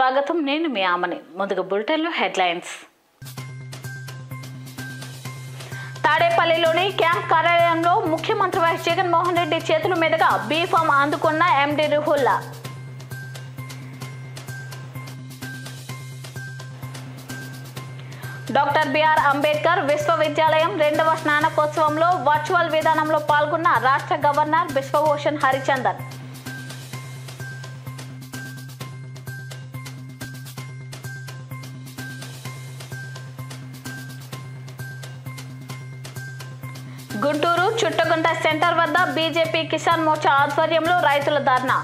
స్వాగతం నేను మీ ఆమని ముందుగా బులెటిన్లో హెడ్లైన్స్ తాడేపల్లిలోని క్యాంప్ కార్యాలయంలో ముఖ్యమంత్రి వైఎస్ జగన్మోహన్ రెడ్డి చేతుల మీదుగా బీఫామ్ అందుకున్న MD Ruhullah doctor BR Ambedkar విశ్వవిద్యాలయం రెండవ స్నానకోత్సవంలో వర్చువల్ విధానంలో పాల్గొన్న రాష్ట్ర గవర్నర్ బిశ్వభూషణ్ హరిచందన్ గుంటూరు చుట్టగుంట సెంటర్ వద్ద బీజేపీ కిసాన్ మోర్చా ఆధ్వర్యంలో రైతుల ధర్నా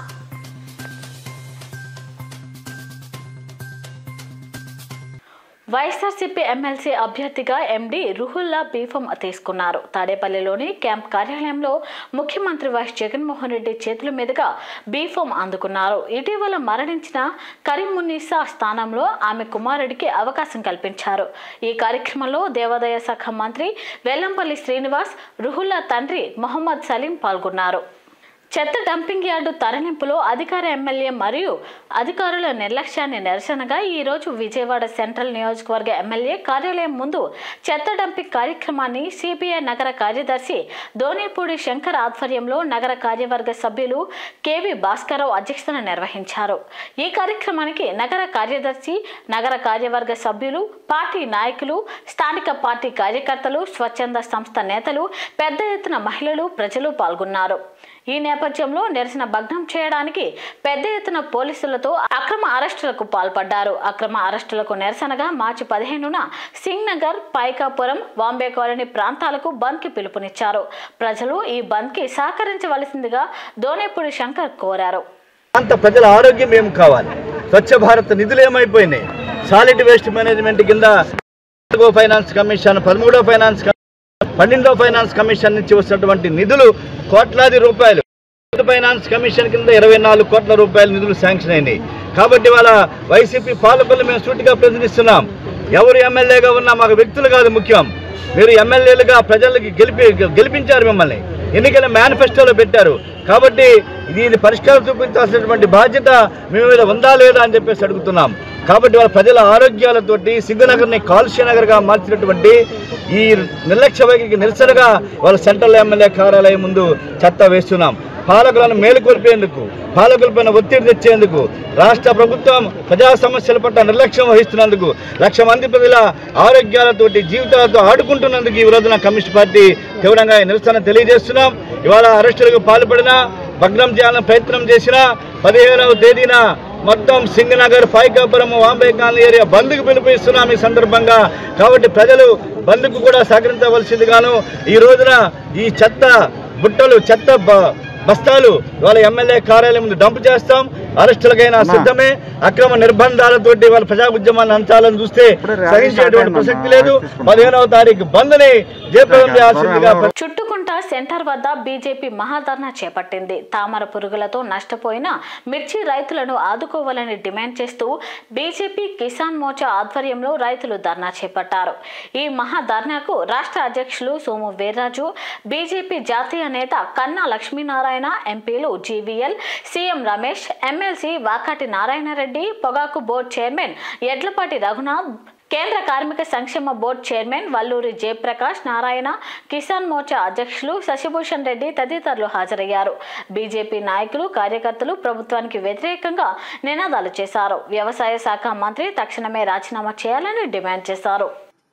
వైఎస్ఆర్సీపీ ఎమ్మెల్సీ అభ్యర్థిగా ఎండీ రుహుల్లా బీఫామ్ తీసుకున్నారు తాడేపల్లిలోని క్యాంప్ కార్యాలయంలో ముఖ్యమంత్రి వైఎస్ జగన్మోహన్ రెడ్డి చేతుల మీదుగా బీఫామ్ అందుకున్నారు ఇటీవల మరణించిన కరీమున్నీసా స్థానంలో ఆమె కుమారుడికి అవకాశం కల్పించారు ఈ కార్యక్రమంలో దేవాదాయ శాఖ మంత్రి వెల్లంపల్లి శ్రీనివాస్ రుహుల్లా తండ్రి మొహమ్మద్ సలీం పాల్గొన్నారు చెత్త డంపింగ్ యార్డు తరలింపులో అధికార ఎమ్మెల్యే మరియు అధికారుల నిర్లక్ష్యాన్ని నిరసనగా ఈ రోజు విజయవాడ సెంట్రల్ నియోజకవర్గ ఎమ్మెల్యే కార్యాలయం ముందు చెత్త డంపింగ్ కార్యక్రమాన్ని సిపిఐ నగర కార్యదర్శి దోనేపూడి శంకర్ ఆధ్వర్యంలో నగర కార్యవర్గ సభ్యులు కెవి భాస్కరరావు అధ్యక్షతన నిర్వహించారు ఈ కార్యక్రమానికి నగర కార్యదర్శి నగర కార్యవర్గ సభ్యులు పార్టీ నాయకులు స్థానిక పార్టీ కార్యకర్తలు స్వచ్ఛంద సంస్థ నేతలు పెద్ద ఎత్తున మహిళలు ప్రజలు పాల్గొన్నారు ఈ నేపథ్యంలో నిరసన భగ్నం చేయడానికి పెద్ద ఎత్తున పోలీసులతో అక్రమ అరెస్టులకు పాల్పడ్డారు అక్రమ అరెస్టులకు నిరసనగా మార్చి పదిహేనున సింగ్ నగర్ పైకాపురం బాంబే కాలనీ ప్రాంతాలకు బంద్ కి పిలుపునిచ్చారు ప్రజలు ఈ బంద్ కి సహకరించవలసిందిగా దోనేపూడి శంకర్ కోరారు ప్రాంత ప్రజల ఆరోగ్యం ఏం కావాలి స్వచ్ఛ భారత్ నిధులు ఏమైపోయినాయి సాలిడ్ వేస్ట్ మేనేజ్మెంట్ కింద నాలుగో ఫైనాన్స్ కమిషన్ పదమూడో ఫైనాన్స్ కమిషన్, పన్నెండో ఫైనాన్స్ కమిషన్ నుంచి వచ్చినటువంటి నిధులు కోట్లాది రూపాయలు ఫైనాన్స్ కమిషన్ కింద ఇరవై నాలుగు కోట్ల రూపాయల నిధులు శాంక్షన్ అయినాయి కాబట్టి వాళ్ళ వైసీపీ పాలకులు మేము సూటిగా ప్రశ్నిస్తున్నాం ఎవరు ఎమ్మెల్యేగా ఉన్నా మాకు వ్యక్తులు కాదు ముఖ్యం మీరు ఎమ్మెల్యేలుగా ప్రజలకి గెలిపి గెలిపించారు మిమ్మల్ని ఎన్నికల మేనిఫెస్టోలో పెట్టారు కాబట్టి దీని పరిష్కారం చూపించాల్సినటువంటి బాధ్యత మీ మీద ఉందా లేదా అని చెప్పేసి అడుగుతున్నాం కాబట్టి వాళ్ళ ప్రజల ఆరోగ్యాలతోటి సింగనగర్ని కాలుష్య నగర్గా మార్చినటువంటి ఈ నిర్లక్ష్య వైఖరికి నిరసనగా వాళ్ళ సెంట్రల్ ఎమ్మెల్యే కార్యాలయం ముందు చెత్త వేస్తున్నాం పాలకులను మేలుకొల్పేందుకు పాలకులపైన ఒత్తిడి తెచ్చేందుకు రాష్ట్ర ప్రభుత్వం ప్రజా సమస్యల పట్ల నిర్లక్ష్యం వహిస్తున్నందుకు లక్ష మంది ప్రజల ఆరోగ్యాలతోటి జీవితాలతో ఆడుకుంటున్నందుకు ఈ రోజున కమ్యూనిస్ట్ పార్టీ తీవ్రంగా ఈ నిరసన తెలియజేస్తున్నాం ఇవాళ అరెస్టులకు పాల్పడిన భగ్నం చేయాలని ప్రయత్నం చేసిన పదిహేనవ తేదీన మొత్తం సింగనగర్ ఫైకాపురం వాంబే కాలనీ ఏరియా బంద్కు పిలుపునిస్తున్నాం ఈ సందర్భంగా కాబట్టి ప్రజలు బంద్కు కూడా సహకరించవలసిందిగాను ఈ రోజున ఈ చెత్త బుట్టలు చెత్త బ- బస్తాలు వాళ్ళ ఎమ్మెల్యే కార్యాలయం ముందు డంప్ చేస్తాం అరెస్టులకైనా సిద్ధమే అక్రమ నిర్బంధాలతోటి వాళ్ళ ప్రజా ఉద్యమాన్ని అంచాలని చూస్తే సహించేటువంటి ప్రసక్తి లేదు పదిహేనవ తారీఖు బంద్ని జయప్రదం చేయాల్సిందిగా చుట్టుకుంట సెంటర్ వద్ద బీజేపీ మహాధర్నా చేపట్టింది తామర పురుగులతో నష్టపోయిన మిర్చి రైతులను ఆదుకోవాలని డిమాండ్ చేస్తూ బీజేపీ కిసాన్ మోర్చా ఆధ్వర్యంలో రైతులు ధర్నా చేపట్టారు ఈ మహాధర్నాకు రాష్ట్ర అధ్యక్షులు సోము వీర్రాజు బీజేపీ జాతీయ నేత కన్నా లక్ష్మీనారాయణ ఎంపీలు GVL CM Ramesh MLC Vakati Narayana Reddy పొగాకు బోర్డు చైర్మన్ ఎడ్లపాటి రఘునాథ్ కేంద్ర కార్మిక సంక్షేమ బోర్డు చైర్మన్ వల్లూరి జయప్రకాష్ నారాయణ కిసాన్ మోర్చా అధ్యక్షులు శశిభూషణ్ రెడ్డి తదితరులు హాజరయ్యారు బీజేపీ నాయకులు కార్యకర్తలు ప్రభుత్వానికి వ్యతిరేకంగా నినాదాలు చేశారు వ్యవసాయ శాఖ మంత్రి తక్షణమే రాజీనామా చేయాలని డిమాండ్ చేశారు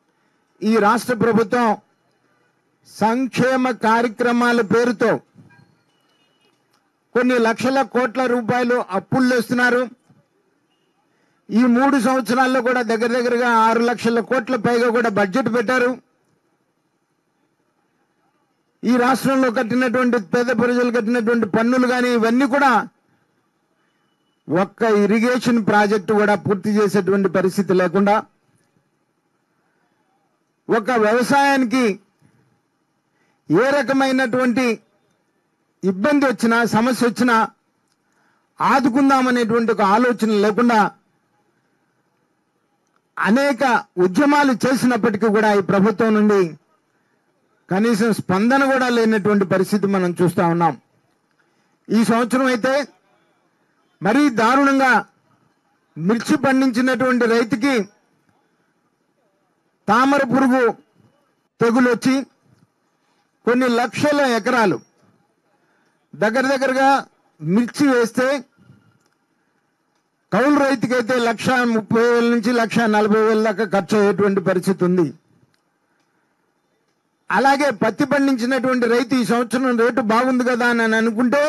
ఈ రాష్ట్ర ప్రభుత్వం సంక్షేమ కార్యక్రమాల పేరుతో కొన్ని లక్షల కోట్ల రూపాయలు అప్పులు ఇస్తున్నారు ఈ మూడు సంవత్సరాల్లో కూడా దగ్గర దగ్గరగా ఆరు లక్షల కోట్ల పైగా కూడా బడ్జెట్ పెట్టారు ఈ రాష్ట్రంలో కట్టినటువంటి పేద ప్రజలు కట్టినటువంటి పన్నులు కానీ ఇవన్నీ కూడా ఒక్క ఇరిగేషన్ ప్రాజెక్టు కూడా పూర్తి చేసేటువంటి పరిస్థితి లేకుండా ఒక వ్యవసాయానికి ఏ రకమైనటువంటి ఇబ్బంది వచ్చినా సమస్య వచ్చినా ఆదుకుందామనేటువంటి ఒక ఆలోచన లేకుండా అనేక ఉద్యమాలు చేసినప్పటికీ కూడా ఈ ప్రభుత్వం నుండి కనీసం స్పందన కూడా లేనటువంటి పరిస్థితి మనం చూస్తా ఉన్నాం ఈ సంవత్సరం అయితే మరీ దారుణంగా మిర్చి పండించినటువంటి రైతుకి తామర పురుగు తెగులు వచ్చి కొన్ని లక్షల ఎకరాలు దగ్గర దగ్గరగా మిర్చి వేస్తే కౌలు రైతుకైతే లక్ష ముప్పై వేల నుంచి లక్ష నలభై వేల దాకా ఖర్చు అయ్యేటువంటి పరిస్థితి ఉంది అలాగే పత్తి పండించినటువంటి రైతు ఈ సంవత్సరం రేటు బాగుంది కదా అని అనుకుంటే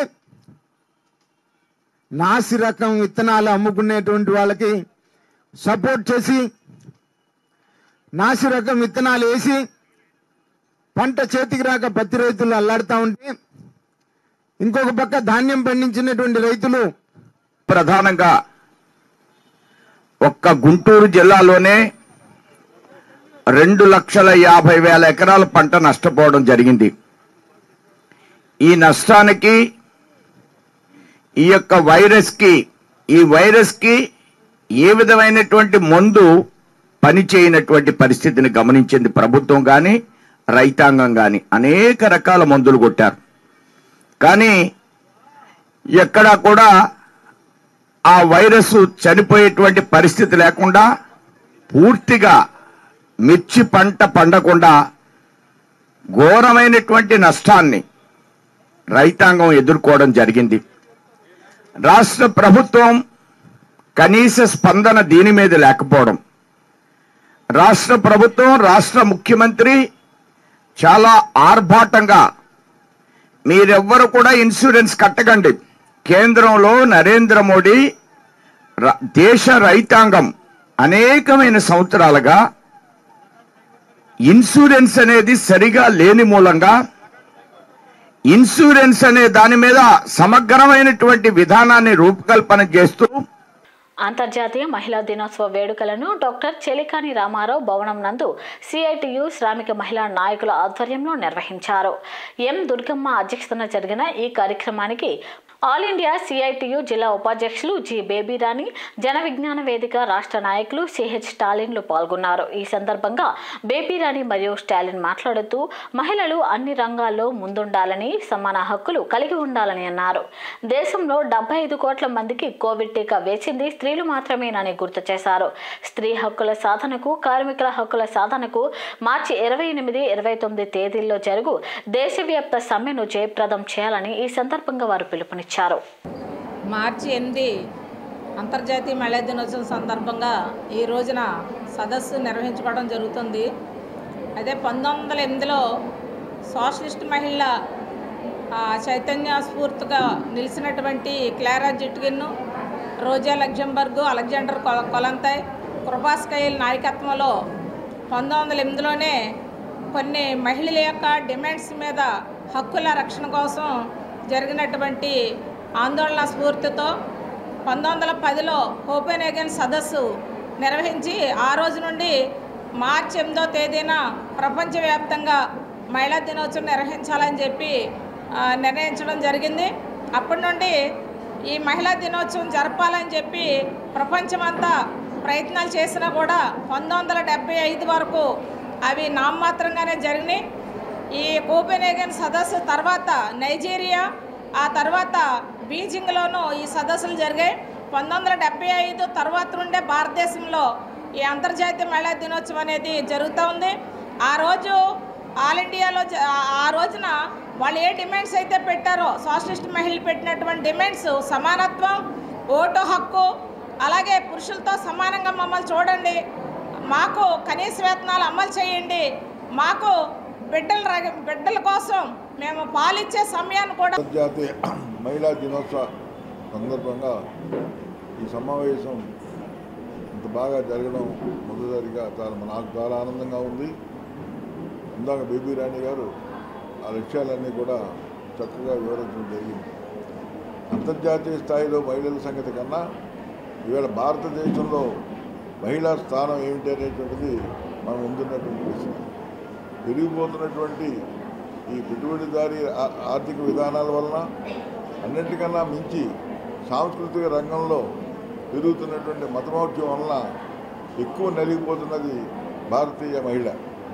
నాసి రకం విత్తనాలు అమ్ముకునేటువంటి వాళ్ళకి సపోర్ట్ చేసి నాసి రకం విత్తనాలు వేసి పంట చేతికి రాక పత్తి రైతులు అల్లాడుతూ ఉంటే ఇంకొక పక్క ధాన్యం పండించినటువంటి రైతులు ప్రధానంగా ఒక్క గుంటూరు జిల్లాలోనే రెండు లక్షల యాభై వేల ఎకరాల పంట నష్టపోవడం జరిగింది ఈ నష్టానికి ఈ యొక్క వైరస్ కి ఈ వైరస్ కి ఏ విధమైనటువంటి మందు పనిచేయనటువంటి పరిస్థితిని గమనించింది ప్రభుత్వం కానీ రైతాంగం కానీ అనేక రకాల మందులు కొట్టారు కానీ ఎక్కడా కూడా ఆ వైరస్ చనిపోయేటువంటి పరిస్థితి లేకుండా పూర్తిగా మిర్చి పంట పండకుండా ఘోరమైనటువంటి నష్టాన్ని రైతాంగం ఎదుర్కోవడం జరిగింది రాష్ట్ర ప్రభుత్వం కనీస స్పందన దీని మీద లేకపోవడం రాష్ట్ర ప్రభుత్వం రాష్ట్ర ముఖ్యమంత్రి చాలా ఆర్భాటంగా మీరెవ్వరు కూడా ఇన్సూరెన్స్ కట్టకండి కేంద్రంలో నరేంద్ర మోడీ ర- దేశ రైతాంగం అనేకమైన సంవత్సరాలుగా ఇన్సూరెన్స్ అనేది సరిగా లేని మూలంగా ఇన్సూరెన్స్ అనే దాని మీద సమగ్రమైనటువంటి విధానాన్ని రూపకల్పన చేస్తూ అంతర్జాతీయ మహిళా దినోత్సవ వేడుకలను డాక్టర్ చెలికాని రామారావు భవనం నందు సిఐటియు శ్రామిక మహిళా నాయకుల ఆధ్వర్యంలో నిర్వహించారు ఎం దుర్గమ్మ అధ్యక్షతన జరిగిన ఈ కార్యక్రమానికి ఆల్ ఇండియా సిఐటియు జిల్లా ఉపాధ్యక్షులు జి బేబీరాణి జన విజ్ఞాన వేదిక రాష్ట్ర నాయకులు సిహెచ్ స్టాలిన్లు పాల్గొన్నారు ఈ సందర్భంగా బేబీరాణి మరియు స్టాలిన్ మాట్లాడుతూ మహిళలు అన్ని రంగాల్లో ముందుండాలని సమాన హక్కులు కలిగి ఉండాలని అన్నారు దేశంలో డెబ్బై ఐదు కోట్ల మందికి కోవిడ్ టీకా వేసింది స్త్రీలు మాత్రమేనని గుర్తు చేశారు స్త్రీ హక్కుల సాధనకు కార్మికుల హక్కుల సాధనకు మార్చి ఇరవై ఎనిమిది ఇరవై తొమ్మిది తేదీల్లో జరుగు దేశవ్యాప్త సమ్మెను జయప్రదం చేయాలని ఈ సందర్భంగా వారు పిలుపునిచ్చారు మార్చి ఎనిమిది అంతర్జాతీయ మహిళా దినోత్సవం సందర్భంగా ఈ రోజున సదస్సు నిర్వహించుకోవడం జరుగుతుంది అదే పంతొమ్మిది వందల ఎనిమిదిలో సోషలిస్ట్ మహిళ ఆ, చైతన్య స్ఫూర్తిగా నిలిచినటువంటి క్లారా జిట్గిన్ను రోజా లగ్జంబర్గ్ అలెగ్జాండర్ కొల- కొలంతాయ్ కృపాస్కైల్ నాయకత్వంలో పంతొమ్మిది వందల ఎనిమిదిలోనే కొన్ని మహిళల యొక్క డిమాండ్స్ మీద హక్కుల రక్షణ కోసం జరిగినటువంటి ఆందోళన స్ఫూర్తితో పంతొమ్మిది వందల పదిలో కోపెన్హేగన్ సదస్సు నిర్వహించి ఆ రోజు నుండి మార్చి ఎనిమిదో తేదీన ప్రపంచవ్యాప్తంగా మహిళా దినోత్సవం నిర్వహించాలని చెప్పి ఆ, నిర్ణయించడం జరిగింది అప్పటి నుండి ఈ మహిళా దినోత్సవం జరపాలని చెప్పి ప్రపంచమంతా ప్రయత్నాలు చేసినా కూడా పంతొమ్మిది వందల డెబ్బై ఐదు వరకు అవి నామమాత్రంగానే జరిగినాయి ఈ కోపెన్హేగన్ సదస్సు తర్వాత నైజీరియా ఆ తర్వాత బీజింగ్లోనూ ఈ సదస్సులు జరిగాయి పంతొమ్మిది వందల డెబ్బై ఐదు తర్వాత నుండే భారతదేశంలో ఈ అంతర్జాతీయ మహిళా దినోత్సవం అనేది జరుగుతూ ఉంది ఆ రోజు ఆల్ ఇండియాలో జ- ఆ- ఆ రోజున వాళ్ళు ఏ డిమాండ్స్ అయితే పెట్టారో సోషలిస్ట్ మహిళలు పెట్టినటువంటి డిమాండ్స్ సమానత్వం ఓటు హక్కు అలాగే పురుషులతో సమానంగా మమ్మల్ని చూడండి మాకు కనీస వేతనాలు అమలు చేయండి మాకు బిడ్డల రగ- బిడ్డల కోసం మేము పాలిచ్చే సమయాన్ని కూడా అంతర్జాతీయ మహిళా దినోత్సవ సందర్భంగా ఈ సమావేశం ఇంత బాగా జరగడం మొదటిసారిగా చాలా నాకు చాలా ఆనందంగా ఉంది ఇందాక బేబీ రాణి గారు ఆ లక్ష్యాలన్నీ కూడా చక్కగా వివరించడం జరిగింది అంతర్జాతీయ స్థాయిలో మహిళల సంగతి కన్నా ఇవాళ భారతదేశంలో మహిళా స్థానం ఏమిటి అనేటువంటిది మనం ముందున్నటువంటి పరిస్థితి పెరిగిపోతున్నటువంటి ఈ పెట్టుబడిదారీ ఆ- ఆర్థిక విధానాల వలన అన్నింటికన్నా మించి సాంస్కృతిక రంగంలో పెరుగుతున్నటువంటి మతమౌఢ్యం వలన ఎక్కువ నలిగిపోతున్నది భారతీయ మహిళ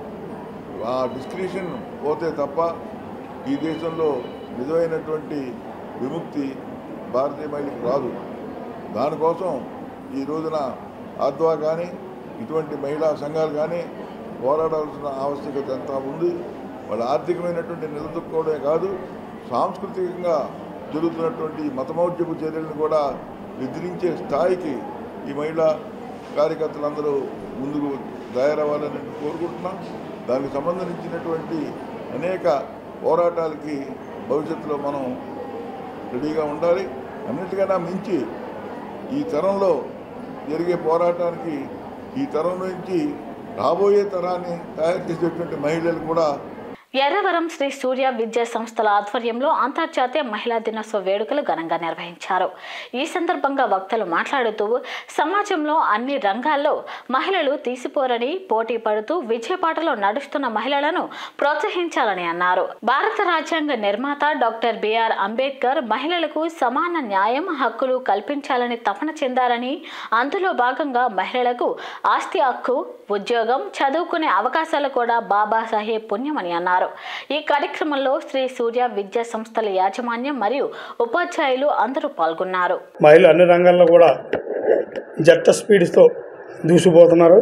ఆ డిస్క్రిషన్ పోతే తప్ప ఈ దేశంలో నిజమైనటువంటి విముక్తి భారతీయ మహిళకి రాదు దానికోసం ఈ రోజున ఆద్వా కానీ ఇటువంటి మహిళా సంఘాలు కానీ పోరాడాల్సిన ఆవశ్యకత ఎంత ఉంది వాళ్ళ ఆర్థికమైనటువంటి నిలదొక్కుకోవడమే కాదు సాంస్కృతికంగా జరుగుతున్నటువంటి ఈ మతమౌఢ్యపు చర్యలను కూడా ఎదిరించే స్థాయికి ఈ మహిళా కార్యకర్తలందరూ ముందుకు తయారవ్వాలని కోరుకుంటున్నాం దానికి సంబంధించినటువంటి అనేక పోరాటాలకి భవిష్యత్తులో మనం రెడీగా ఉండాలి అన్నిటికన్నా మించి ఈ తరంలో జరిగే పోరాటానికి ఈ తరం నుంచి రాబోయే తరాన్ని తయారు చేసేటువంటి మహిళలు కూడా ఎర్రవరం శ్రీ సూర్య విద్యా సంస్థల ఆధ్వర్యంలో అంతర్జాతీయ మహిళా దినోత్సవ వేడుకలు ఘనంగా నిర్వహించారు ఈ సందర్భంగా వక్తలు మాట్లాడుతూ సమాజంలో అన్ని రంగాల్లో మహిళలు తీసిపోరని పోటీ పడుతూ విజయపాటలో నడుస్తున్న మహిళలను ప్రోత్సహించాలని అన్నారు భారత రాజ్యాంగ నిర్మాత డాక్టర్ బిఆర్ అంబేద్కర్ మహిళలకు సమాన న్యాయం హక్కులు కల్పించాలని తపన చెందారని అందులో భాగంగా మహిళలకు ఆస్తి హక్కు ఉద్యోగం చదువుకునే అవకాశాలు కూడా బాబాసాహెబ్ పుణ్యమని అన్నారు ఈ కార్యక్రమంలో శ్రీ సూర్య విద్యా సంస్థల యాజమాన్యం మరియు ఉపాధ్యాయులు అందరూ పాల్గొన్నారు మహిళలు అన్ని రంగాల్లో కూడా జట్ట స్పీడ్స్తో దూసిపోతున్నారు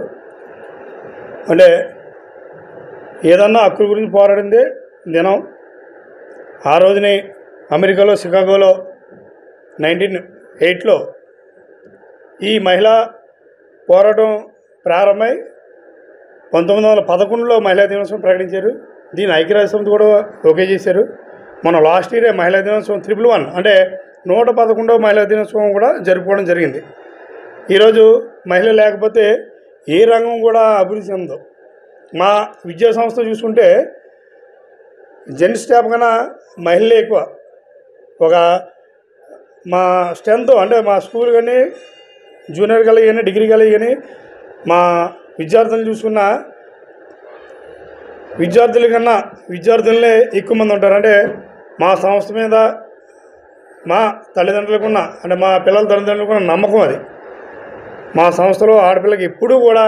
అంటే ఏదన్నా హక్కుల గురించి పోరాడిందే దినం ఆ రోజుని అమెరికాలో షికాగోలో నైన్టీన్ ఎయిట్లో ఈ మహిళా పోరాటం ప్రారంభమై పంతొమ్మిది వందల పదకొండులో మహిళా దినోత్సవం ప్రకటించారు దీని ఐక్యరాజ్య సమితి కూడా ఓకే చేశారు మన లాస్ట్ ఇయరే మహిళా దినోత్సవం త్రిపుల్ వన్ అంటే నూట పదకొండవ మహిళా దినోత్సవం కూడా జరుపుకోవడం జరిగింది ఈరోజు మహిళ లేకపోతే ఏ రంగం కూడా అభివృద్ధి చెందదు మా విద్యా సంస్థ చూసుకుంటే జెంట్స్ స్టాఫ్ కన్నా మహిళలే ఎక్కువ ఒక మా స్ట్రెంత్ అంటే మా స్కూల్ కానీ జూనియర్ కాలేజ్ కానీ డిగ్రీ కాలేజ్ కానీ మా విద్యార్థులను చూసుకున్న విద్యార్థుల కన్నా విద్యార్థులనే ఎక్కువ మంది ఉంటారు అంటే మా సంస్థ మీద మా తల్లిదండ్రులకున్న అంటే మా పిల్లల తల్లిదండ్రులకున్న నమ్మకం అది మా సంస్థలో ఆడపిల్లకి ఎప్పుడూ కూడా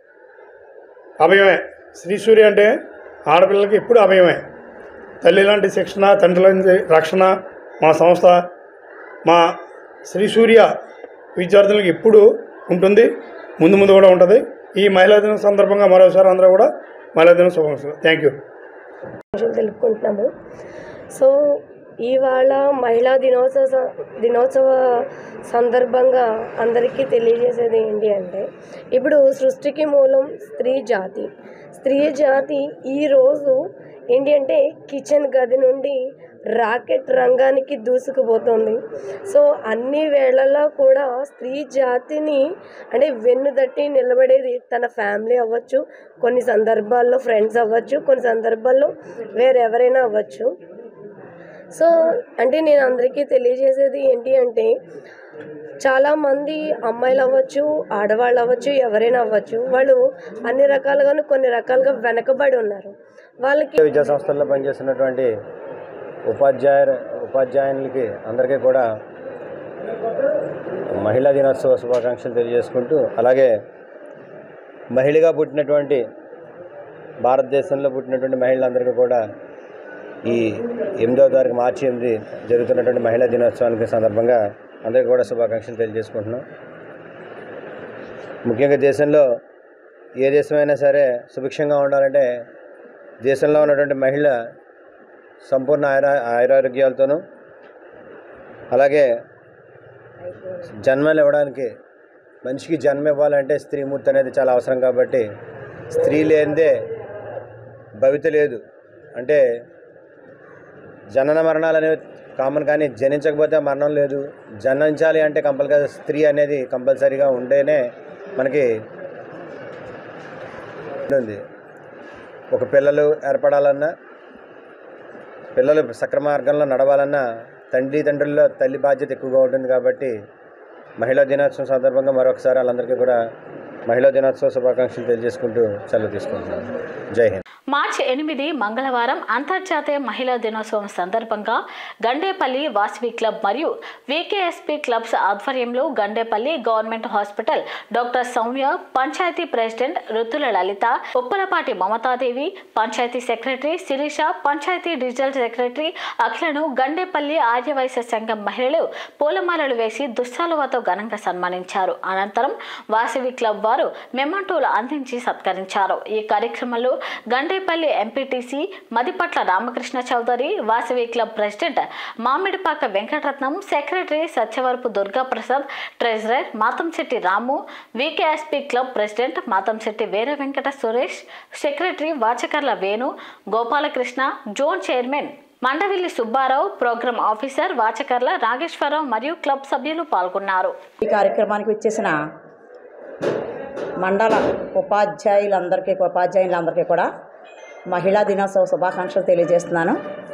అభయమే శ్రీ సూర్య అంటే ఆడపిల్లలకి ఎప్పుడు అభయమే తల్లి లాంటి శిక్షణ తండ్రి లాంటి రక్షణ మా సంస్థ మా శ్రీ సూర్య విద్యార్థులకు ఎప్పుడు ఉంటుంది ముందు ముందు కూడా ఉంటుంది ఈ మహిళా దినం సందర్భంగా మరోసారి అందరూ కూడా మహిళా దినం శుభాకాంక్షలు థ్యాంక్ యూ శుభాకాంక్షలు తెలుపుకుంటున్నాము సో ఇవాళ మహిళా దినోత్సవ స- దినోత్సవ సందర్భంగా అందరికీ తెలియజేసేది ఏంటి అంటే ఇప్పుడు సృష్టికి మూలం స్త్రీ జాతి స్త్రీ జాతి ఈరోజు ఏంటి అంటే కిచెన్ గది నుండి రాకెట్ రంగానికి దూసుకుపోతుంది సో అన్ని వేళల్లో కూడా స్త్రీ జాతిని అంటే వెన్నుదట్టి నిలబడేది తన ఫ్యామిలీ అవ్వచ్చు కొన్ని సందర్భాల్లో ఫ్రెండ్స్ అవ్వచ్చు కొన్ని సందర్భాల్లో వేరెవరైనా అవ్వచ్చు సో అంటే నేను అందరికీ తెలియజేసేది ఏంటి అంటే చాలామంది అమ్మాయిలు అవ్వచ్చు ఆడవాళ్ళు అవ్వచ్చు ఎవరైనా అవ్వచ్చు వాళ్ళు అన్ని రకాలుగాను కొన్ని రకాలుగా వెనకబడి ఉన్నారు వాళ్ళకి విద్యా సంస్థల్లో పనిచేస్తున్నటువంటి ఉపాధ్యాయ ఉపాధ్యాయులకి అందరికీ కూడా మహిళా దినోత్సవ శుభాకాంక్షలు తెలియజేసుకుంటూ అలాగే మహిళగా పుట్టినటువంటి భారతదేశంలో పుట్టినటువంటి మహిళలందరికీ కూడా ఈ ఎనిమిదవ తారీఖు మార్చి ఎనిమిది జరుగుతున్నటువంటి మహిళా దినోత్సవానికి సందర్భంగా అందరికీ కూడా శుభాకాంక్షలు తెలియజేసుకుంటున్నాం ముఖ్యంగా దేశంలో ఏ దేశమైనా సరే సుభిక్షంగా ఉండాలంటే దేశంలో ఉన్నటువంటి మహిళ సంపూర్ణ ఆయుర ఆయురారోగ్యాలతోనూ అలాగే జన్మలు ఇవ్వడానికి మనిషికి జన్మ ఇవ్వాలంటే స్త్రీమూర్తి అనేది చాలా అవసరం కాబట్టి స్త్రీ లేనిదే భవిత లేదు అంటే జనన మరణాలు అనేవి కామన్ కానీ జనించకపోతే మరణం లేదు జనించాలి అంటే కంపల్సరీ స్త్రీ అనేది కంపల్సరీగా ఉంటేనే మనకి ఉంది ఒక పిల్లలు ఏర్పడాలన్నా పిల్లలు సక్రమ మార్గంలో నడవాలన్నా తండ్రి తండ్రుల్లో తల్లి బాధ్యత ఎక్కువగా ఉంటుంది కాబట్టి మహిళా దినోత్సవం సందర్భంగా మరొకసారి వాళ్ళందరికీ కూడా మహిళా దినోత్సవ శుభాకాంక్షలు తెలియజేసుకుంటూ సెలవు తీసుకుంటున్నాను జై హింద్ మార్చి ఎనిమిది మంగళవారం అంతర్జాతీయ మహిళా దినోత్సవం సందర్భంగా గండేపల్లి వాసవి క్లబ్ మరియు వికేఎస్పి క్లబ్స్ ఆధ్వర్యంలో Gandepalli government hospital doctor Soumya panchayat president Rutula Lalitha Uppalapati Mamatadevi panchayat secretary Sirisha panchayat digital secretary అఖిలను గండేపల్లి ఆర్యవైశ్య సంఘం మహిళలు పూలమాలలు వేసి దుస్సాలువతో ఘనంగా సన్మానించారు అనంతరం వాసవి క్లబ్ వారు మెమంటోలు అందించి సత్కరించారు ఈ కార్యక్రమంలో Gandepalli MPTC Madipatla Ramakrishna Chowdary Vasavi club president Mamidipaka Venkataratnam secretary Satyavarapu Durga Prasad treasurer Matamsetti Ramu VKSP club president Matamsetti Veera Venkata Suresh secretary Vachakarla Venu Gopalakrishna zone chairman Mandavilli Subbarao programme officer Vachakarla Nageswararao మరియు క్లబ్ సభ్యులు పాల్గొన్నారు ఈ కార్యక్రమానికి వచ్చేసిన మండల ఉపాధ్యాయులందరికీ ఉపాధ్యాయులందరికీ కూడా మహిళా దినోత్సవ శుభాకాంక్షలు తెలియజేస్తున్నాను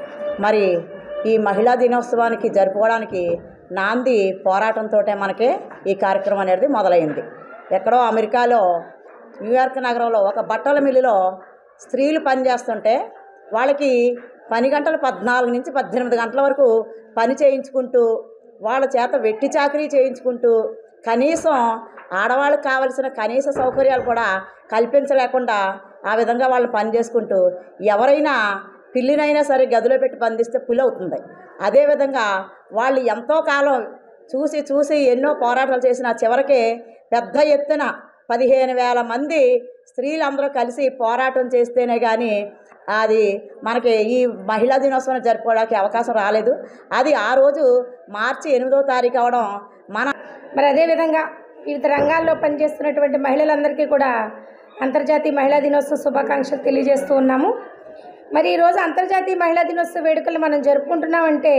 మరి ఈ మహిళా దినోత్సవానికి జరుపుకోవడానికి నాంది పోరాటంతో మనకి ఈ కార్యక్రమం అనేది మొదలైంది ఎక్కడో అమెరికాలో న్యూయార్క్ నగరంలో ఒక బట్టల మిల్లులో స్త్రీలు పనిచేస్తుంటే వాళ్ళకి పని గంటలు పద్నాలుగు నుంచి పద్దెనిమిది గంటల వరకు పని చేయించుకుంటూ వాళ్ళ చేత వెట్టి చాకరీ చేయించుకుంటూ కనీసం ఆడవాళ్ళకి కావలసిన కనీస సౌకర్యాలు కూడా కల్పించలేకుండా ఆ విధంగా వాళ్ళు పని చేసుకుంటూ ఎవరైనా పిల్లినైనా సరే గదిలో పెట్టి బంధిస్తే పులి అవుతుంది అదేవిధంగా వాళ్ళు ఎంతో కాలం చూసి చూసి ఎన్నో పోరాటాలు చేసిన చివరికి పెద్ద ఎత్తున పదిహేను వేల మంది స్త్రీలందరూ కలిసి పోరాటం చేస్తేనే కానీ అది మనకి ఈ మహిళా దినోత్సవం జరుపుకోవడానికి అవకాశం రాలేదు అది ఆ రోజు మార్చి ఎనిమిదో తారీఖు అవడం మన మరి అదేవిధంగా వివిధ రంగాల్లో పనిచేస్తున్నటువంటి మహిళలందరికీ కూడా అంతర్జాతీయ మహిళా దినోత్సవ శుభాకాంక్షలు తెలియజేస్తూ ఉన్నాము మరి ఈరోజు అంతర్జాతీయ మహిళా దినోత్సవ వేడుకలు మనం జరుపుకుంటున్నామంటే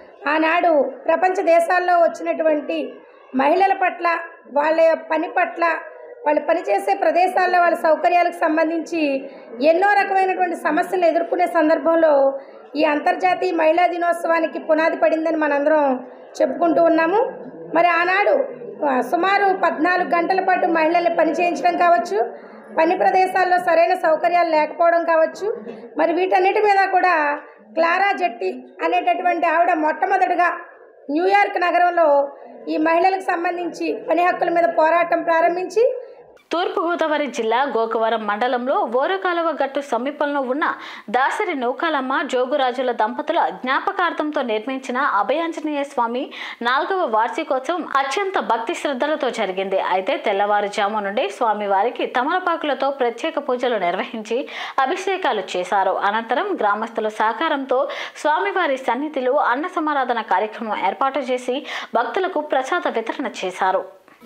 ఆనాడు ప్రపంచ దేశాల్లో వచ్చినటువంటి మహిళల పట్ల వాళ్ళ పని పట్ల వాళ్ళు పనిచేసే ప్రదేశాల్లో వాళ్ళ సౌకర్యాలకు సంబంధించి ఎన్నో రకమైనటువంటి సమస్యలు ఎదుర్కొనే సందర్భంలో ఈ అంతర్జాతీయ మహిళా దినోత్సవానికి పునాది పడిందని మనందరం చెప్పుకుంటూ ఉన్నాము మరి ఆనాడు ఆ, సుమారు పద్నాలుగు గంటల పాటు మహిళల్ని పని చేయించడం కావచ్చు పని ప్రదేశాల్లో సరైన సౌకర్యాలు లేకపోవడం కావచ్చు మరి వీటన్నిటి మీద కూడా క్లారా జట్టి అనేటటువంటి ఆవిడ మొట్టమొదటిగా న్యూయార్క్ నగరంలో ఈ మహిళలకు సంబంధించి పని హక్కుల మీద పోరాటం ప్రారంభించి తూర్పుగోదావరి జిల్లా గోకవరం మండలంలో ఓరకాలువ గట్టు సమీపంలో ఉన్న దాసరి నౌకాలమ్మ జోగురాజుల దంపతుల జ్ఞాపకార్థంతో నిర్మించిన అభయాంజనేయ స్వామి నాలుగవ వార్షికోత్సవం అత్యంత భక్తి శ్రద్ధలతో జరిగింది అయితే తెల్లవారుజాము నుండి స్వామివారికి తమలపాకులతో ప్రత్యేక పూజలు నిర్వహించి అభిషేకాలు చేశారు అనంతరం గ్రామస్తుల సహకారంతో స్వామివారి సన్నిధిలో అన్న సమారాధన కార్యక్రమం ఏర్పాటు చేసి భక్తులకు ప్రసాద వితరణ చేశారు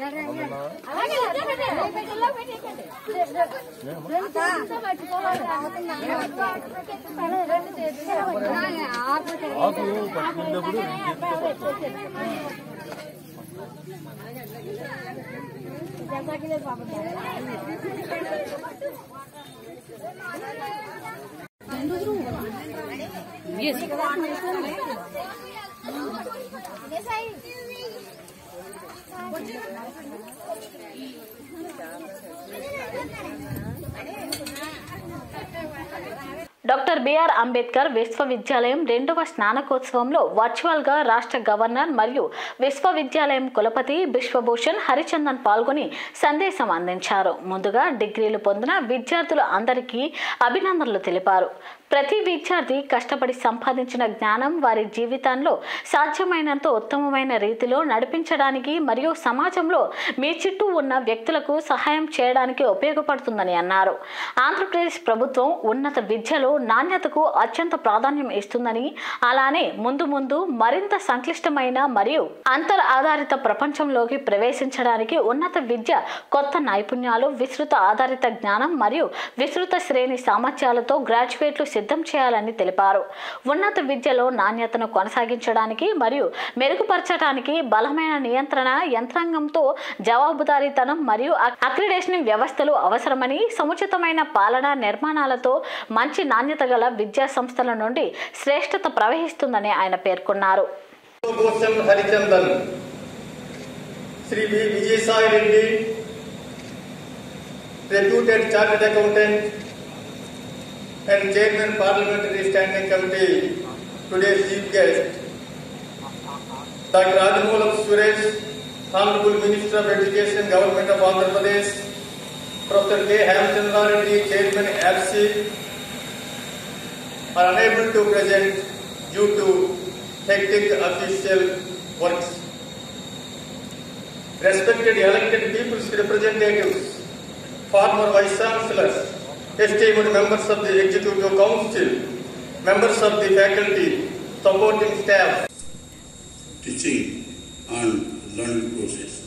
డాక్టర్ బిఆర్ అంబేద్కర్ విశ్వవిద్యాలయం రెండవ స్నానకోత్సవంలో వర్చువల్ గా రాష్ట్ర గవర్నర్ మరియు విశ్వవిద్యాలయం కులపతి బిశ్వభూషణ్ హరిచందన్ పాల్గొని సందేశం అందించారు ముందుగా డిగ్రీలు పొందిన విద్యార్థులు అందరికీ అభినందనలు తెలిపారు ప్రతి విద్యార్థి కష్టపడి సంపాదించిన జ్ఞానం వారి జీవితంలో సాధ్యమైనంత ఉత్తమమైన రీతిలో నడిపించడానికి మరియు సమాజంలో మీ చుట్టూ ఉన్న వ్యక్తులకు సహాయం చేయడానికి ఉపయోగపడుతుందని అన్నారు ఆంధ్రప్రదేశ్ ప్రభుత్వం ఉన్నత విద్యలో నాణ్యతకు అత్యంత ప్రాధాన్యం ఇస్తుందని అలానే ముందు ముందు మరింత సంక్లిష్టమైన మరియు అంతర్ ఆధారిత ప్రపంచంలోకి ప్రవేశించడానికి ఉన్నత విద్య కొత్త నైపుణ్యాలు విస్తృత ఆధారిత జ్ఞానం మరియు విస్తృత శ్రేణి సామర్థ్యాలతో గ్రాడ్యుయేట్లు సిద్ధం చేయాలని తెలిపారు ఉన్నత విద్యలో నాణ్యతను కొనసాగించడానికి మరియు మెరుగుపరచడానికి బలమైన నియంత్రణ యంత్రాంగంతో జవాబుదారీతనం మరియు అక్రిడేషన్ వ్యవస్థలు అవసరమని సముచితమైన పాలనా నిర్మాణాలతో మంచి నాణ్యత గల విద్యా సంస్థల నుండి శ్రేష్టత ప్రవహిస్తుందని ఆయన పేర్కొన్నారు Bhushan Harichandan Shri V Vijayasai Reddy reputed chartered accountant and Chairman Parliamentary Standing Committee, today's chief guest, Dr. Rajamoula Suresh, Honorable Minister of Education, Government of Andhra Pradesh, Professor K. Hamchandra Reddy, Chairman AFC, are unable to present due to hectic official works. Respected elected people's representatives, former vice chancellors, esteemed members of the executive council, members of the faculty, supporting staff, teaching and learning process.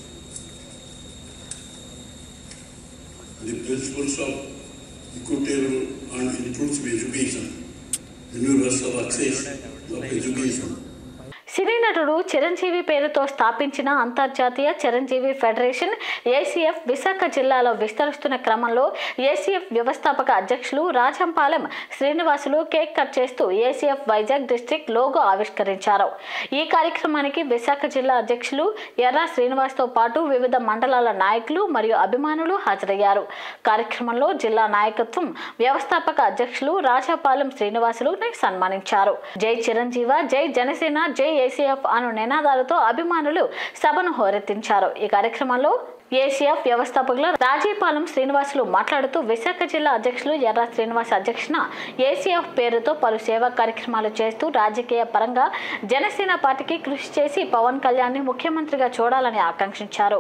The principles of equitable and inclusive education, universal access of education, సినీ నటుడు చిరంజీవి పేరుతో స్థాపించిన అంతర్జాతీయ Chiranjeevi federation ACF Visakha జిల్లాలో విస్తరిస్తున్న క్రమంలో ACF వ్యవస్థాపక అధ్యక్షులు రాజంపాలెం శ్రీనివాసులు కేక్ కట్ చేస్తూ ఏసీఎఫ్ వైజాగ్ డిస్ట్రిక్ట్ లోగో ఆవిష్కరించారు ఈ కార్యక్రమానికి విశాఖ జిల్లా అధ్యక్షులు ఎర్రా శ్రీనివాస్తో పాటు వివిధ మండలాల నాయకులు మరియు అభిమానులు హాజరయ్యారు కార్యక్రమంలో జిల్లా నాయకత్వం వ్యవస్థాపక అధ్యక్షులు రాజాపాలెం శ్రీనివాసులు సన్మానించారు జై చిరంజీవ జై జనసేన జై ఏసీఎఫ్ అను నినాదాలతో అభిమానులు సభను హోరెత్తించారు ఈ కార్యక్రమంలో ఏసీఎఫ్ వ్యవస్థాపకులు రాజీపాలెం శ్రీనివాసులు మాట్లాడుతూ విశాఖ జిల్లా అధ్యక్షులు ఎర్ర శ్రీనివాస్ అధ్యక్షన ఏసీఎఫ్ పేరుతో పలు సేవా కార్యక్రమాలు చేస్తూ రాజకీయ పరంగా జనసేన పార్టీకి కృషి చేసి పవన్ కళ్యాణ్ ని ముఖ్యమంత్రిగా చూడాలని ఆకాంక్షించారు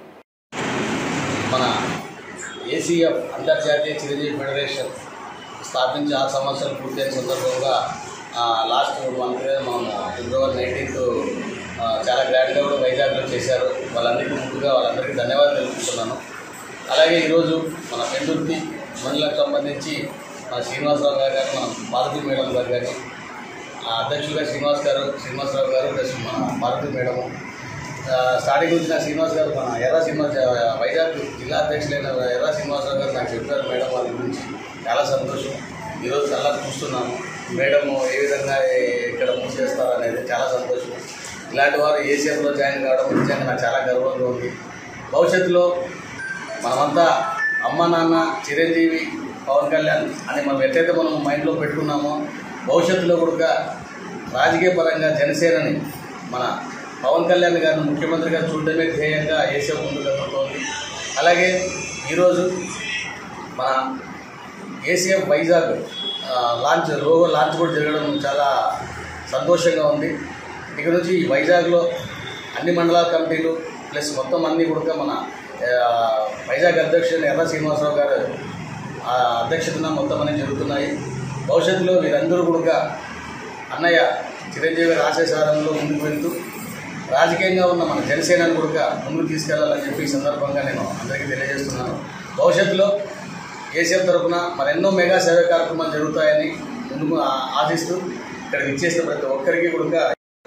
మన ఏసీఎఫ్ అంతర్జాతీయ చిరంజీవి ఫెడరేషన్ స్థాపించి ఆరు సంవత్సరాలు పూర్తయిన సందర్భంగా ఆ, లాస్ట్ మంత్ మనం ఫిబ్రవరి నైన్టీన్త్ చాలా గ్రాండ్గా కూడా వైజాగ్లో చేశారు వాళ్ళందరికీ ముందుగా వాళ్ళందరికీ ధన్యవాదాలు తెలుపుతున్నాను అలాగే ఈరోజు మన పెందుర్తి మండలకు సంబంధించి మన శ్రీనివాసరావు గారు కానీ మన మారుతి మేడం గారు కానీ ఆ అధ్యక్షులుగా శ్రీనివాస్ గారు శ్రీనివాసరావు గారు ప్లస్ మన మారుతి మేడము ఆ, స్టార్టింగ్ వచ్చిన శ్రీనివాస్ గారు మన ఎర్ర శ్రీనివాస్ ఆ, వైజాగ్ జిల్లా అధ్యక్షులైన ఎర్ర శ్రీనివాసరావు గారు నాకు చెప్పారు మేడం వాళ్ళ గురించి చాలా సంతోషం ఈరోజు చాలా చూస్తున్నాము మేడం ఏ విధంగా ఇక్కడ మూసేస్తారు అనేది చాలా సంతోషం ఇలాంటి వారు ఏసీఎఫ్లో జాయిన్ కావడం నిజంగా నాకు చాలా గర్వంగా ఉంది భవిష్యత్తులో మనమంతా అమ్మ నాన్న చిరంజీవి పవన్ కళ్యాణ్ అని మనం ఎట్లయితే మనం మైండ్లో పెట్టుకున్నామో భవిష్యత్తులో కూడా రాజకీయ పరంగా జనసేనని మన పవన్ కళ్యాణ్ గారిని ముఖ్యమంత్రిగా చూడడమే ధ్యేయంగా ఏసీఎఫ్ ముందుకు వెళ్తుంది అలాగే ఈరోజు మన ఏసీఎఫ్ వైజాగ్ ఆ, లాంచ్ లోగో లాంచ్ కూడా జరగడం చాలా సంతోషంగా ఉంది ఇక నుంచి ఈ వైజాగ్లో అన్ని మండలాల కమిటీలు ప్లస్ మొత్తం అన్ని కూడా మన ఆ, వైజాగ్ అధ్యక్షుడు ఎర్ర శ్రీనివాసరావు గారు ఆ అధ్యక్షతన మొత్తం అన్ని జరుగుతున్నాయి భవిష్యత్తులో వీరందరూ కూడా అన్నయ్య చిరంజీవి ఆశయసారంలో ముందుకు వెళ్తూ రాజకీయంగా ఉన్న మన జనసేనను కూడా ముందుకు తీసుకెళ్లాలని చెప్పి ఈ సందర్భంగా నేను అందరికీ తెలియజేస్తున్నాను భవిష్యత్తులో ఏసీఎఫ్ తరఫున మరెన్నో మెగా సేవా కార్యక్రమాలు జరుగుతాయని ముందుకు ఆ- ఆశిస్తూ ఇక్కడ ఇచ్చేసిన ప్రతి ఒక్కరికి కూడా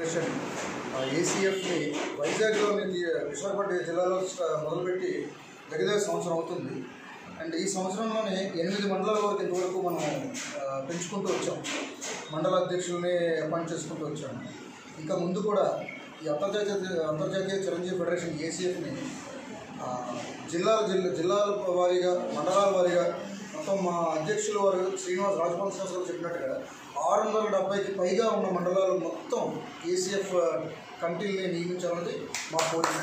ఏసీఎఫ్ని వైజాగ్లోని విశాఖపట్నం జిల్లాలో స్ట- మొదలుపెట్టి దగ్గర సంవత్సరం అవుతుంది అండ్ ఈ సంవత్సరంలోనే ఎనిమిది మండలాల వరకు ఇంతవరకు మనం ఆ, పెంచుకుంటూ వచ్చాం మండల అధ్యక్షుల్ని అపాయింట్ చేసుకుంటూ వచ్చాం ఇంకా ముందు కూడా ఈ అంతర్జాతీయ అంతర్జాతీయ చిరంజీవి ఫెడరేషన్ ఏసీఎఫ్ని జిల్లాల జిల్లా జిల్లాల వారీగా మండలాల వారీగా మొత్తం మా అధ్యక్షుల వారు శ్రీనివాస్ రాజపాల్ శాస్త్రి గారు చెప్పినట్టుగా ఆరు వందల డెబ్బైకి పైగా ఉన్న మండలాలు మొత్తం ఏసీఎఫ్ కమిటీల్ని నియమించాలన్నది మా కోరిక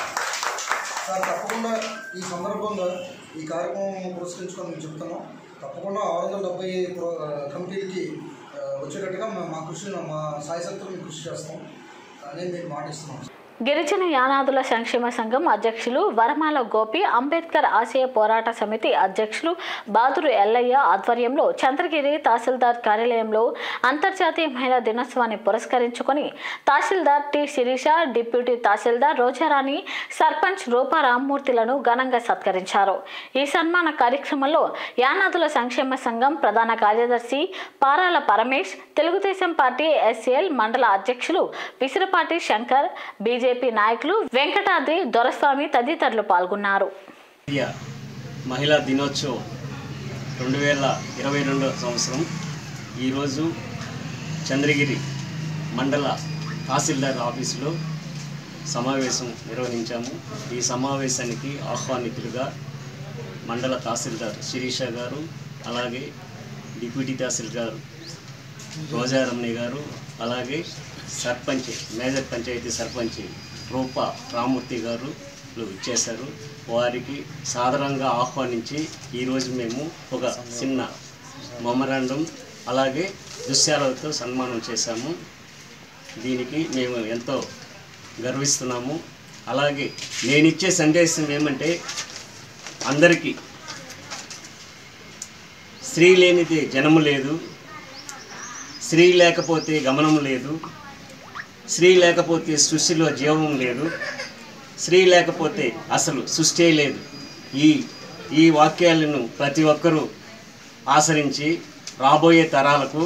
సార్ తప్పకుండా ఈ సందర్భంగా ఈ కార్యక్రమం పురస్కరించుకొని మేము చెప్తున్నాం తప్పకుండా ఆరు వందల డెబ్బై కమిటీలకి ఆ, వచ్చేటట్టుగా మా- మా కృషి మా సాయశక్తులు మేము కృషి చేస్తాం అనేది మేము మాటిస్తున్నాం గిరిజన యానాదుల సంక్షేమ సంఘం అధ్యక్షులు వరమాల గోపి అంబేద్కర్ ఆశయ పోరాట సమితి అధ్యక్షులు బాదురు ఎల్లయ్య ఆధ్వర్యంలో చంద్రగిరి తహసీల్దార్ కార్యాలయంలో అంతర్జాతీయ మహిళా దినోత్సవాన్ని పురస్కరించుకొని తహసీల్దార్ టి శిరీష డిప్యూటీ తహసీల్దార్ రోజారాణి సర్పంచ్ రూపా రామ్మూర్తిలను ఘనంగా సత్కరించారు ఈ సన్మాన కార్యక్రమంలో యానాదుల సంక్షేమ సంఘం ప్రధాన కార్యదర్శి పారాల పరమేష్ తెలుగుదేశం పార్టీ ఎస్ఎల్ మండల అధ్యక్షులు విసిరపాటి శంకర్ బీజేపీ నాయకులు వెంకటాద్రి దొరస్వామి తదితరులు పాల్గొన్నారు జాతీయ మహిళా దినోత్సవం రెండు వేల ఇరవై రెండో సంవత్సరం ఈరోజు చంద్రగిరి మండల తహసీల్దార్ ఆఫీసులో సమావేశం నిర్వహించాము ఈ సమావేశానికి ఆహ్వానితులుగా మండల తహసీల్దార్ శిరీష గారు అలాగే డిప్యూటీ తహసీల్దార్ రోజారమణి గారు అలాగే సర్పంచ్ మేజర్ పంచాయతీ సర్పంచ్ రూప రామూర్తి గారు ఇచ్చేశారు వారికి సాధారణంగా ఆహ్వానించి ఈరోజు మేము ఒక చిన్న మెమరాండం అలాగే దృశ్యాలతో సన్మానం చేశాము దీనికి మేము ఎంతో గర్విస్తున్నాము అలాగే నేను ఇచ్చే సందేశం ఏమంటే అందరికీ స్త్రీ లేనిదే జనము లేదు స్త్రీ లేకపోతే గమనం లేదు స్త్రీ లేకపోతే సృష్టిలో జీవం లేదు స్త్రీ లేకపోతే అసలు సృష్టి లేదు ఈ ఈ వాక్యాలను ప్రతి ఒక్కరూ ఆచరించి రాబోయే తరాలకు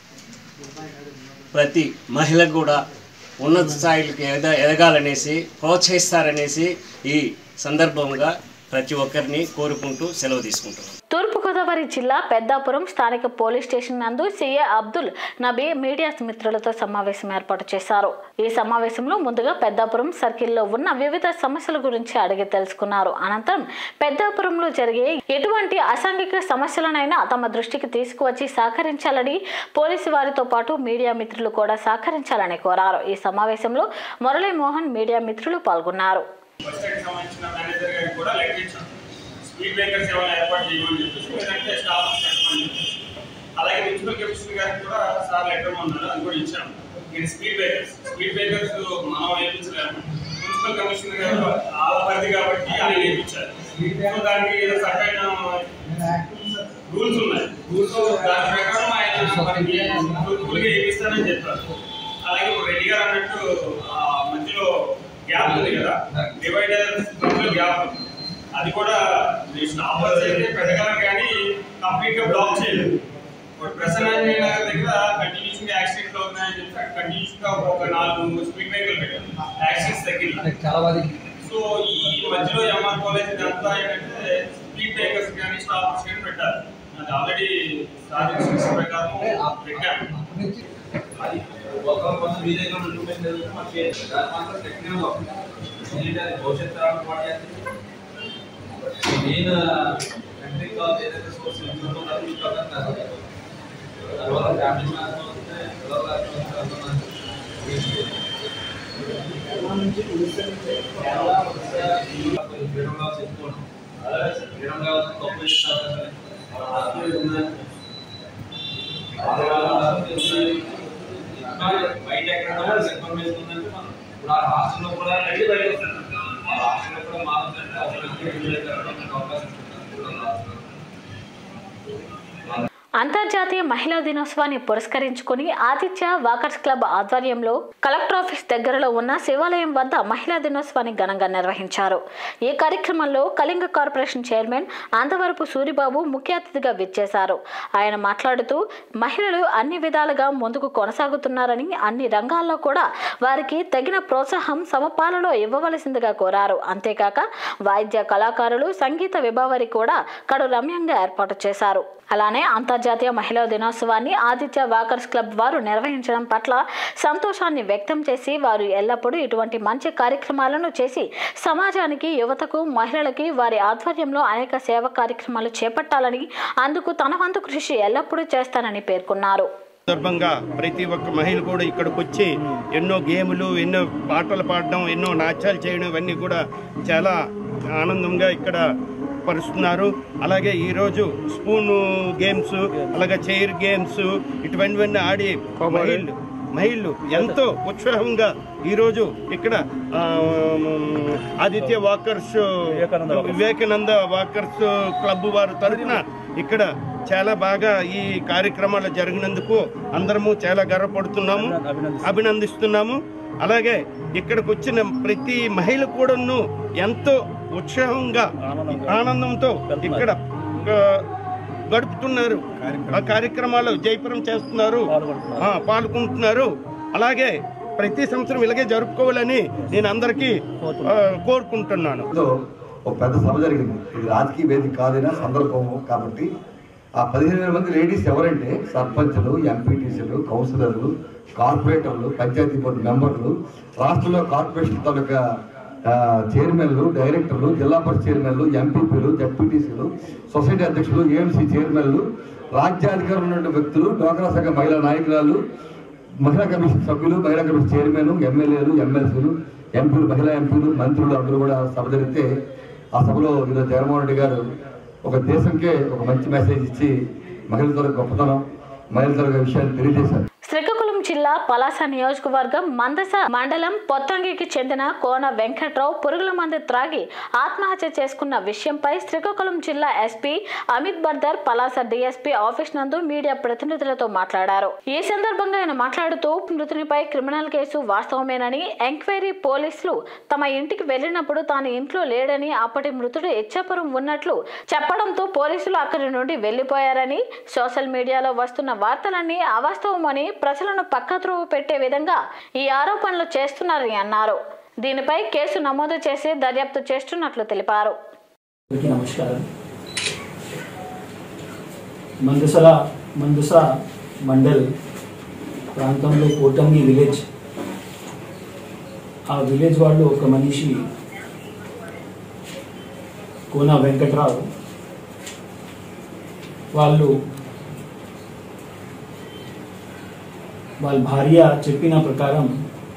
ప్రతి మహిళకు కూడా ఉన్నత స్థాయిలకి ఎద ఎదగాలనేసి ప్రోత్సహిస్తారనేసి ఈ సందర్భంగా ప్రతి ఒక్కరిని కోరుకుంటూ సెలవు తీసుకుంటున్నాను తూర్పుగోదావరి జిల్లా పెద్దాపురం స్థానిక పోలీస్ స్టేషన్ నందు సీఏ అబ్దుల్ నబీ మీడియా మిత్రులతో సమావేశం ఏర్పాటు చేశారు ఈ సమావేశంలో ముందుగా పెద్దాపురం సర్కిల్లో ఉన్న వివిధ సమస్యల గురించి అడిగి తెలుసుకున్నారు అనంతరం పెద్దాపురంలో జరిగే ఎటువంటి అసాంఘిక సమస్యలనైనా తమ దృష్టికి తీసుకువచ్చి సహకరించాలని పోలీసు వారితో పాటు మీడియా మిత్రులు కూడా సహకరించాలని కోరారు ఈ సమావేశంలో మురళీమోహన్ మీడియా మిత్రులు పాల్గొన్నారు బస్ స్టాండ్ సంబంధించిన మేనేజర్ గారికి కూడా లెటర్ ఇచ్చాం స్పీడ్ బ్రేకర్స్ ఏమైనా ఏర్పాటు చేయమని చెప్పేసి లేదంటే స్టాఫ్ పెట్టమని చెప్పేసి అలాగే మున్సిపల్ కమిషనర్ గారికి కూడా సార్ లెటర్ ఉన్నారు అది కూడా ఇచ్చాం ఇది స్పీడ్ బ్రేకర్స్ స్పీడ్ బ్రేకర్స్ మనం వేయించలేము మున్సిపల్ కమిషనర్ గారు వాళ్ళ పరిధి కాబట్టి ఆయన వేయించారు సో దానికి ఏదో సరైన రూల్స్ ఉన్నాయి రూల్స్ దాని ప్రకారం ఆయన మనకి ఫుల్గా వేయిస్తానని చెప్పారు అలాగే ఇప్పుడు రెడ్డి గారు అన్నట్టు ఆ మధ్యలో గ్యాప్ ఉంది కదా డివైడర్ మధ్యలో గ్యాప్ ఉంది అది కూడా స్టాపర్స్ అయితే పెట్టగలం కానీ కంప్లీట్ గా బ్లాక్ చేయలేదు ఇప్పుడు ప్రసన్నాంజనేయ నగర్ దగ్గర కంటిన్యూస్ గా యాక్సిడెంట్లు అవుతున్నాయని చెప్పి కంటిన్యూస్ గా ఒక నాలుగు స్పీడ్ బ్రేకర్లు పెట్టారు యాక్సిడెంట్స్ తగ్గింది చాలా మంది సో ఈ మధ్యలో ఎంఆర్ కాలేజ్ ఇదంతా ఏంటంటే స్పీడ్ బ్రేకర్స్ కానీ స్టాపర్స్ కానీ పెట్టారు అది ఆల్రెడీ స్టార్టింగ్ ప్రకారం పెట్టాము అది ఒకరి కోసం మీ దగ్గర ఇంప్రూవ్మెంట్ జరుగుతుంది మనం చేయాలి దాని మాత్రం టెక్నికల్గా ఏంటంటే అది భవిష్యత్తు తరాలకు వాడేది మెయిన్ టెక్నిక్ కావాలి ఏదైతే సోర్స్ ఇంప్రూవ్ ఉండాలి ఈ ప్రకారం కాదు తర్వాత ఫ్యామిలీ మ్యాథ్స్ వస్తే ఫ్రీడంగా చెప్పుకోవడం అదే ఫ్రీడంగా తప్పు చేసే అవకాశాలు ఉన్నాయి బయట ఎక్కడ ఇన్ఫర్మేషన్ ఉందంటే మనం ఇప్పుడు ఆ హాస్టల్లో కూడా రెడీ బయట వస్తుంది ఆ హాస్టల్లో కూడా మారుతుంటే అసలు అవకాశం అంతర్జాతీయ మహిళా దినోత్సవాన్ని పురస్కరించుకుని ఆతిథ్య వాకర్స్ క్లబ్ ఆధ్వర్యంలో కలెక్టర్ ఆఫీస్ దగ్గరలో ఉన్న శివాలయం వద్ద మహిళా దినోత్సవాన్ని ఘనంగా నిర్వహించారు ఈ కార్యక్రమంలో కళింగ కార్పొరేషన్ చైర్మన్ అంతవరపు సూరిబాబు ముఖ్య అతిథిగా విచ్చేశారు ఆయన మాట్లాడుతూ మహిళలు అన్ని విధాలుగా ముందుకు కొనసాగుతున్నారని అన్ని రంగాల్లో కూడా వారికి తగిన ప్రోత్సాహం సమపాలలో ఇవ్వవలసిందిగా కోరారు అంతేకాక వాయిద్య కళాకారులు సంగీత విభావరి కూడా కడు రమ్యంగా ఏర్పాటు చేశారు అలానే అంతర్జాతీయ మహిళా దినోత్సవాన్ని ఆదిత్య వాకర్స్ క్లబ్ వారు నిర్వహించడం పట్ల సంతోషాన్ని వ్యక్తం చేసి వారు ఎల్లప్పుడూ ఇటువంటి మంచి కార్యక్రమాలను చేసి సమాజానికి యువతకు మహిళలకి వారి ఆధ్వర్యంలో అనేక సేవా కార్యక్రమాలు చేపట్టాలని అందుకు తన వంతు కృషి ఎల్లప్పుడూ చేస్తానని పేర్కొన్నారు సందర్భంగా ప్రతి ఒక్క మహిళ కూడా ఇక్కడికి వచ్చి ఎన్నో గేములు ఎన్నో పాటలు పాడడం ఎన్నో నాట్యాలు చేయడం ఇవన్నీ కూడా చాలా ఆనందంగా ఇక్కడ పరుస్తున్నారు అలాగే ఈరోజు స్పూన్ గేమ్స్ అలాగే చైర్ గేమ్స్ ఇటువంటివన్నీ ఆడి మహిళలు మహిళలు ఎంతో ఉత్సాహంగా ఈరోజు ఇక్కడ ఆ, Aditya walkers Vivekananda walkers club వారి తరఫున ఇక్కడ చాలా బాగా ఈ కార్యక్రమాలు జరిగినందుకు అందరము చాలా గర్వపడుతున్నాము అభినందిస్తున్నాము అలాగే ఇక్కడికి వచ్చిన ప్రతి మహిళ కూడాను ఎంతో ఉత్సాహంగా ఆనందంతో ఇక్కడ ఆ, గడుపుతున్నారు ఆ కార్యక్రమాలు జయపురం చేస్తున్నారు ఆ, పాల్గొంటున్నారు అలాగే ప్రతి సంవత్సరం ఇలాగే జరుపుకోవాలని నేను అందరికీ ఆ, కోరుకుంటున్నాను ఒక పెద్ద సభ జరిగింది ఇది రాజకీయ వేదిక కాదైనా సందర్భము కాబట్టి ఆ పదిహేను వేల మంది లేడీస్ ఎవరంటే సర్పంచులు ఎంపీటీసీలు కౌన్సిలర్లు కార్పొరేటర్లు పంచాయతీ బోర్డు మెంబర్లు రాష్ట్రంలో కార్పొరేషన్ తాలూకా ఆ, చైర్మన్లు డైరెక్టర్లు జిల్లా పరిషత్ చైర్మన్లు ఎంపీపీలు జడ్పీటీసీలు సొసైటీ అధ్యక్షులు ఏఎంసీ చైర్మన్లు రాజ్యాధికారం ఉన్న వ్యక్తులు డోక్రా సంఘ మహిళా నాయకురాలు మహిళా కమిషన్ సభ్యులు మహిళా కమిషన్ చైర్మన్ ఎమ్మెల్యేలు ఎమ్మెల్సీలు ఎంపీలు మహిళా ఎంపీలు మంత్రులు అందరూ కూడా సభ జరిగితే ఆ సభలో ఈరోజు జగన్మోహన్ రెడ్డి గారు ఒక దేశంకే ఒక మంచి మెసేజ్ ఇచ్చి మహిళల ద్వారా గొప్పతనం మహిళల ద్వారా విషయాన్ని తెలియజేశారు శ్రీకాకుళం జిల్లా పలాస నియోజకవర్గం మందస మండలం పొత్తంగికి చెందిన కోన వెంకట్రావు పురుగుల మందు త్రాగి ఆత్మహత్య చేసుకున్న విషయంపై శ్రీకాకుళం జిల్లా SP Amit Bardar Palasa DSP office నందు మీడియా ప్రతినిధులతో మాట్లాడారు ఈ సందర్భంగా ఆయన మాట్లాడుతూ మృతునిపై క్రిమినల్ కేసు వాస్తవమేనని ఎంక్వైరీ పోలీసులు తమ ఇంటికి వెళ్లినప్పుడు తాను ఇంట్లో లేడని అప్పటి మృతుడు ఇచ్చాపురం ఉన్నట్లు చెప్పడంతో పోలీసులు అక్కడి నుండి వెళ్లిపోయారని సోషల్ మీడియాలో వస్తున్న వార్తలన్నీ అవాస్తవమని ప్రజలను పక్కత్రోవ పెట్టే విధంగా ఈ ఆరోపణలు చేస్తున్నారని అన్నారు దీనిపై కేసు నమోదు చేసి దర్యాప్తు చేస్తున్నట్లు తెలిపారు అందరికీ నమస్కారం మందుసల మందుస మండల్ ప్రాంతంలో కోటంగి విలేజ్ ఆ విలేజ్ వాళ్ళు ఒక మనిషి కోన వెంకట్రావు వాళ్ళు వాళ్ళ భార్య చెప్పిన ప్రకారం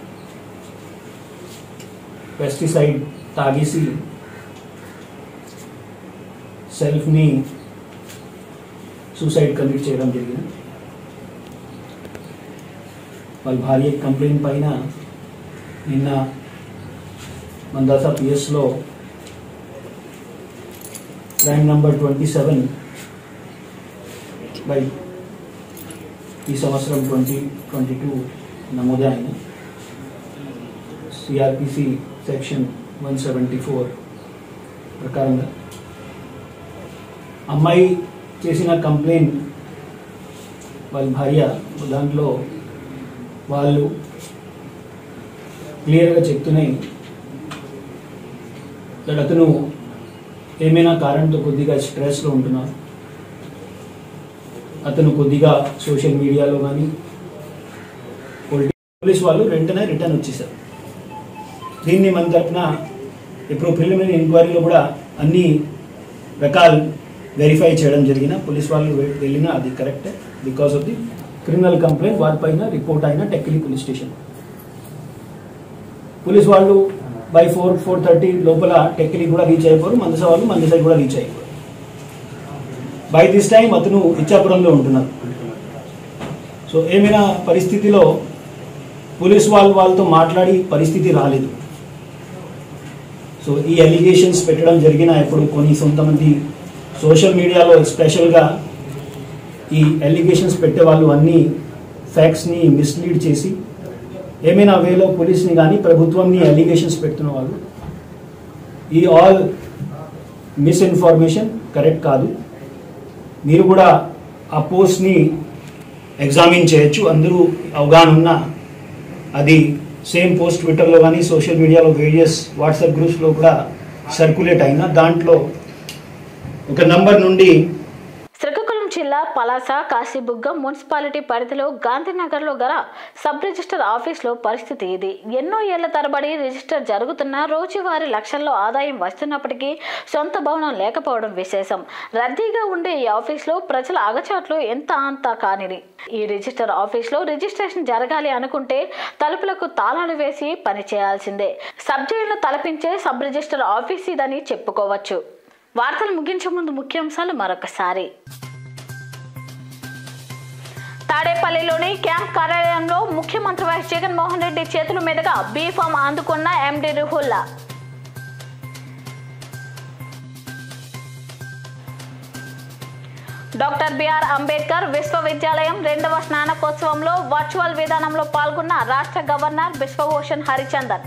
పెస్టిసైడ్ తాగేసి సెల్ఫ్ని సూసైడ్ కమిట్ చేయడం జరిగింది వాళ్ళ భార్య కంప్లైంట్ పైన నిన్న మందాస పిఎస్లో crime number twenty seven by ఈ సంవత్సరం ట్వంటీ ట్వంటీ టూ నమోదైన CrPC section one seventy four ప్రకారంగా అమ్మాయి చేసిన కంప్లైంట్ వాళ్ళ భార్య దాంట్లో వాళ్ళు క్లియర్గా చెప్తున్నాయి దట్ అతను ఏమైనా కారణంతో కొద్దిగా స్ట్రెస్లో ఉంటున్నారు అతను కొద్దిగా సోషల్ మీడియాలో కానీ పోలీస్ వాళ్ళు వెంటనే రిటర్న్ వచ్చేసారు దీన్ని మన తరఫున ఇప్పుడు ప్రిలిమినరీ ఎంక్వైరీలో కూడా అన్ని రకాలు వెరిఫై చేయడం జరిగిన పోలీస్ వాళ్ళు వె- వెళ్ళినా అది కరెక్టే because of the criminal complaint వారిపైన రిపోర్ట్ అయిన టెక్కిలి పోలీస్ స్టేషన్ పోలీస్ వాళ్ళు బై ఫోర్ ఫోర్ థర్టీ లోపల టెక్కిలి కూడా రీచ్ అయిపోరు మందస వాళ్ళు మందస కూడా రీచ్ అయిపోరు బై దిస్ టైం అతను ఇచ్చాపురంలో ఉంటున్నారు సో ఏమైనా పరిస్థితిలో పోలీస్ వాళ్ళు వాళ్ళతో మాట్లాడి పరిస్థితి రాలేదు సో ఈ అలిగేషన్స్ పెట్టడం జరిగిన ఇప్పుడు కొన్ని కొంతమంది సోషల్ మీడియాలో స్పెషల్గా ఈ అలిగేషన్స్ పెట్టే వాళ్ళు అన్ని ఫ్యాక్ట్స్ని మిస్లీడ్ చేసి ఏమైనా వేలో పోలీస్ని కానీ ప్రభుత్వంని అలిగేషన్స్ పెడుతున్న వాళ్ళు ఈ ఆల్ మిస్ఇన్ఫర్మేషన్ కరెక్ట్ కాదు మీరు కూడా ఆ పోస్ట్ని ఎగ్జామిన్ చేయొచ్చు అందరూ అవగాహన ఉన్నా అది సేమ్ పోస్ట్ ట్విట్టర్లో కానీ సోషల్ మీడియాలో వేరియస్ వాట్సాప్ గ్రూప్స్లో కూడా సర్క్యులేట్ అయినా దాంట్లో ఒక నంబర్ నుండి శ్రీకాకుళం జిల్లా పలాస కాశీబుగ్గ మున్సిపాలిటీ పరిధిలో గాంధీనగర్లో గల సబ్ రిజిస్టర్ ఆఫీస్లో పరిస్థితి ఇది ఎన్నో ఏళ్ల తరబడి రిజిస్టర్ జరుగుతున్న రోజువారీ లక్షల్లో ఆదాయం వస్తున్నప్పటికీ సొంత భవనం లేకపోవడం విశేషం రద్దీగా ఉండే ఈ ఆఫీస్లో ప్రజల అగచాట్లు ఎంత అంత కానిది ఈ రిజిస్టర్ ఆఫీస్లో రిజిస్ట్రేషన్ జరగాలి అనుకుంటే తలుపులకు తాళాలు వేసి పని చేయాల్సిందే సబ్జెక్టును తలపించే సబ్ రిజిస్టర్ ఆఫీస్ ఇదని చెప్పుకోవచ్చు వార్తలు ముగించే ముందు ముఖ్యాంశాలు మరొకసారి తాడేపల్లిలోని క్యాంప్ కార్యాలయంలో ముఖ్యమంత్రి వైఎస్ జగన్మోహన్ రెడ్డి చేతుల మీదుగా బీఫామ్ అందుకున్న MD Ruhullah doctor BR Ambedkar విశ్వవిద్యాలయం రెండవ స్నానకోత్సవంలో వర్చువల్ విధానంలో పాల్గొన్న రాష్ట్ర గవర్నర్ బిశ్వభూషణ్ హరిచందన్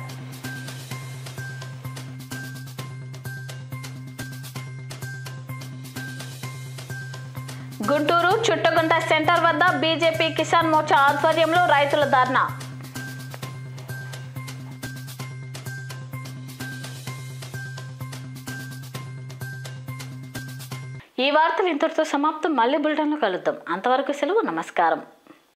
గుంటూరు చుట్టగుంట సెంటర్ వద్ద బీజేపీ కిసాన్ మోర్చా ఆధ్వర్యంలో రైతుల ధర్నా ఈ వార్తలు ఇంతటితో సమాప్తం మళ్ళీ బులెటిన్లో కలుద్దాం అంతవరకు సెలవు నమస్కారం